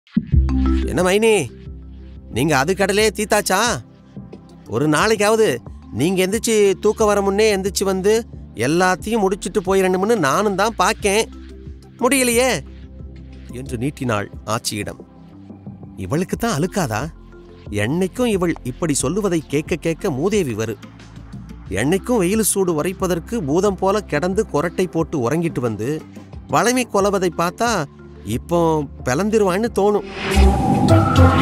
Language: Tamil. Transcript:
என்ன மைனி நீங்க அது கடலே தீத்தாச்சா ஒரு நாளைக்காவது நீங்க எந்திரிச்சு தூக்க வர முன்னே எந்திரிச்சு வந்து எல்லாத்தையும் முடிச்சிட்டு போயிடணும்னு நானும் தான் பார்க்கேன் முடியலையே என்று நீட்டினாள் ஆச்சியிடம் இவளுக்கு தான் அழுக்காதா என்னைக்கும் இவள் இப்படி சொல்லுவதை கேட்க கேட்க மூதேவி வரு என்னைக்கும் வெயில் சூடு உரைப்பதற்கு பூதம் போல கிடந்து கொரட்டை போட்டு உறங்கிட்டு வந்து வளைமை கொலவதை பார்த்தா இப்போ பிளந்திருவான்னு தோணும்